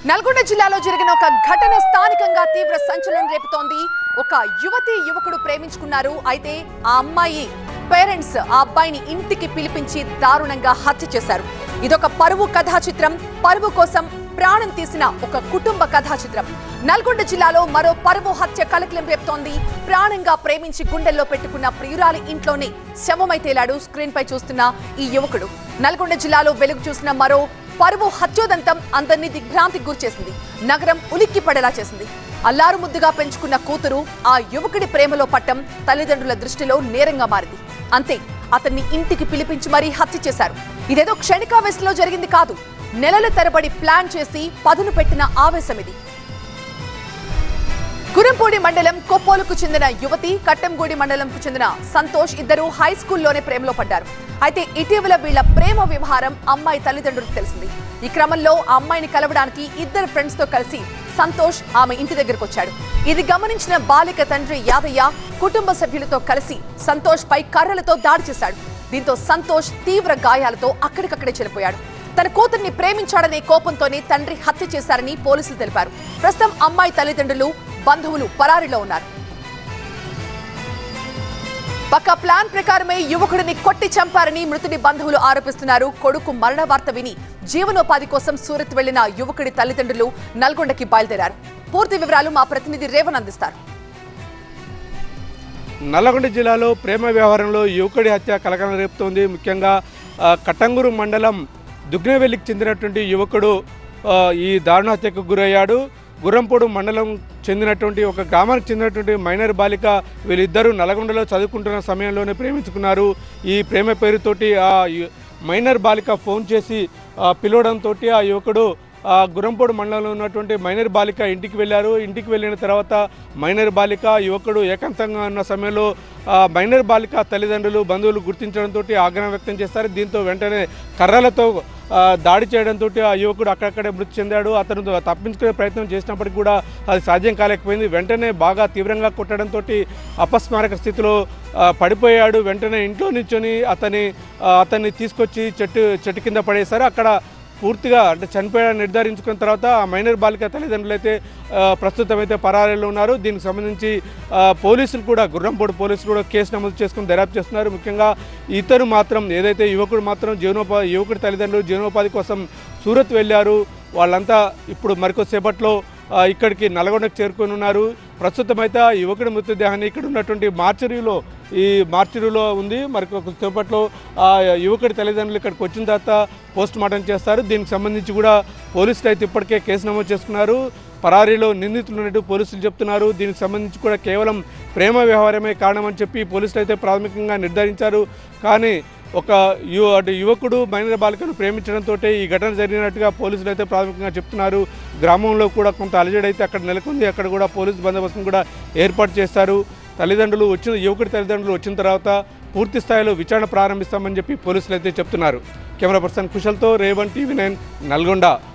నల్గొండ జిల్లాలో జరిగిన ఒక ఘటన స్థానికంగా తీవ్ర సంచలనం రేపుతోంది ఒక యువతి యువకుడు ప్రేమించుకున్నారు అయితే ఆ అమ్మాయి పేరెంట్స్ ఆ అబ్బాయిని ఇంటికి పిలిపించి దారుణంగా హత్య చేశారు ఇదొక పరువు కథా చిత్రం పరువు కోసం ప్రాణం తీసిన ఒక కుటుంబ కథా చిత్రం నల్గొండ జిల్లాలో మరో పరువు హత్య కలకలం రేపుతోంది ప్రాణంగా ప్రేమించి గుండెల్లో పెట్టుకున్న ప్రియురాలి ఇంట్లోనే శవమై తేలాడు స్క్రీన్ పై చూస్తున్న ఈ యువకుడు నల్గొండ జిల్లాలో వెలుగు చూసిన మరో పరువు హత్యోదంతం అందరినీ దిగ్భ్రాంతికి గురిచేసింది నగరం ఉలిక్కి పడేలా చేసింది అల్లారు ముద్దుగా పెంచుకున్న కూతురు ఆ యువకుడి ప్రేమలో పట్టం తల్లిదండ్రుల దృష్టిలో నేరంగా మారింది అంతే అతన్ని ఇంటికి పిలిపించి మరీ హత్య చేశారు ఇదేదో క్షణికావేశంలో జరిగింది కాదు నెలల తరబడి ప్లాన్ చేసి పదును పెట్టిన ఆవేశం ఇది గురంపూడి మండలం కొప్పోలుకు చెందిన యువతి కట్టంగూడి మండలంకు చెందిన సంతోష్ ఇద్దరు హై స్కూల్లోనే ప్రేమలో పడ్డారు అయితే ఇటీవల వీళ్ల ప్రేమ వ్యవహారం అమ్మాయి తల్లిదండ్రులకు తెలిసింది ఈ క్రమంలో ఆ అమ్మాయిని కలవడానికి ఇద్దరు ఫ్రెండ్స్ తో కలిసి సంతోష్ ఆమె ఇంటి దగ్గరకు వచ్చాడు ఇది గమనించిన బాలిక తండ్రి యాదయ్య కుటుంబ సభ్యులతో కలిసి సంతోష్ పై కర్రలతో దాడి చేశాడు దీంతో సంతోష్ తీవ్ర గాయాలతో అక్కడికక్కడే చనిపోయాడు తన కూతుర్ని ప్రేమించాడనే కోపంతోనే తండ్రి హత్య చేశారని పోలీసులు తెలిపారు ప్రస్తుతం అమ్మాయి తల్లిదండ్రులు బంధువులు పరారీలో ఉన్నారు పక్క ప్లాన్ ప్రకారమే యువకుడిని కొట్టి చంపారని మృతుడి బంధువులు ఆరోపిస్తున్నారు కొడుకు మరణ వార్త విని జీవనోపాధి కోసం సూరత్ వెళ్లిన యువకుడి తల్లిదండ్రులు నల్గొండకి బయలుదేరారు పూర్తి వివరాలు మా ప్రతినిధి రేవన్ అందిస్తారు నల్లగొండ జిల్లాలో ప్రేమ వ్యవహారంలో యువకుడి హత్య కలకలం రేపుతోంది ముఖ్యంగా ఆ, కట్టంగూరు మండలం దుగ్నవెల్లికి చెందినటువంటి యువకుడు ఆ, ఈ దారుణ హత్యకు గురయ్యాడు గుర్రంపూడు మండలం చెందినటువంటి ఒక గ్రామానికి చెందినటువంటి మైనర్ బాలిక వీళ్ళిద్దరూ నల్గొండలో చదువుకుంటున్న సమయంలోనే ప్రేమించుకున్నారు ఈ ప్రేమ పేరుతోటి ఆ యు- మైనర్ బాలిక ఫోన్ చేసి ఆ, పిలవడంతో ఆ యువకుడు ఆ గుర్రంపోడు మండలంలో ఉన్నటువంటి మైనర్ బాలిక ఇంటికి వెళ్ళారు ఇంటికి వెళ్ళిన తర్వాత మైనర్ బాలిక యువకుడు ఏకాంతంగా ఉన్న సమయంలో ఆ మైనర్ బాలిక తల్లిదండ్రులు బంధువులు గుర్తించడంతో ఆగ్రహం వ్యక్తం చేస్తారు దీంతో వెంటనే కర్రలతో ఆ, దాడి చేయడంతో ఆ యువకుడు అక్కడక్కడే మృతి చెందాడు అతను తప్పించుకునే ప్రయత్నం చేసినప్పటికీ కూడా అది సాధ్యం కాలేకపోయింది వెంటనే బాగా తీవ్రంగా కొట్టడంతో అపస్మారక స్థితిలో ఆ, పడిపోయాడు వెంటనే ఇంట్లో నించొని అతని ఆ, అతన్ని తీసుకొచ్చి చెట్టు చెట్టు కింద పడేశారు అక్కడ పూర్తిగా అంటే చనిపోయాడని నిర్ధారించుకున్న తర్వాత ఆ మైనర్ బాలిక తల్లిదండ్రులు అయితే ఆ, ప్రస్తుతం అయితే పరారీలో ఉన్నారు దీనికి సంబంధించి ఆ, పోలీసులు కూడా గుర్రంపోడు పోలీసులు కూడా కేసు నమోదు చేసుకుని దర్యాప్తు చేస్తున్నారు ముఖ్యంగా ఇతరు మాత్రం ఏదైతే యువకుడు మాత్రం జీవనోపాధి యువకుడి తల్లిదండ్రులు జీవనోపాధి కోసం సూరత్ వెళ్ళారు వాళ్ళంతా ఇప్పుడు మరికొద్దిసేపట్లో ఆ, ఇక్కడికి నల్గొండకు చేరుకొని ఉన్నారు ప్రస్తుతం అయితే ఆ యువకుడి మృతదేహాన్ని ఇక్కడ ఉన్నటువంటి మార్చరీలో ఈ మార్చరీలో ఉంది మరి కొద్దిసేపట్లో ఆ యువకుడి తల్లిదండ్రులు ఇక్కడికి వచ్చిన తర్వాత పోస్ట్ మార్టం చేస్తారు దీనికి సంబంధించి కూడా పోలీసులు అయితే ఇప్పటికే కేసు నమోదు చేసుకున్నారు పరారీలో నిందితులు ఉన్నట్టు పోలీసులు చెప్తున్నారు దీనికి సంబంధించి కూడా కేవలం ప్రేమ వ్యవహారమే కారణమని చెప్పి పోలీసులు అయితే ప్రాథమికంగా నిర్ధారించారు కానీ ఒక యు అటు యువకుడు మైనర్ బాలికను ప్రేమించడంతో ఈ ఘటన జరిగినట్టుగా పోలీసులు అయితే ప్రాథమికంగా చెప్తున్నారు గ్రామంలో కూడా కొంత అలజడి అయితే అక్కడ నెలకొంది అక్కడ కూడా పోలీసు బందోబస్తును కూడా ఏర్పాటు చేస్తారు తల్లిదండ్రులు వచ్చిన యువకుడి తల్లిదండ్రులు వచ్చిన తర్వాత పూర్తి స్థాయిలో విచారణ ప్రారంభిస్తామని చెప్పి పోలీసులు అయితే చెప్తున్నారు కెమెరా పర్సన్ కుశల్తో రేవన్ టీవీ నైన్ నల్గొండ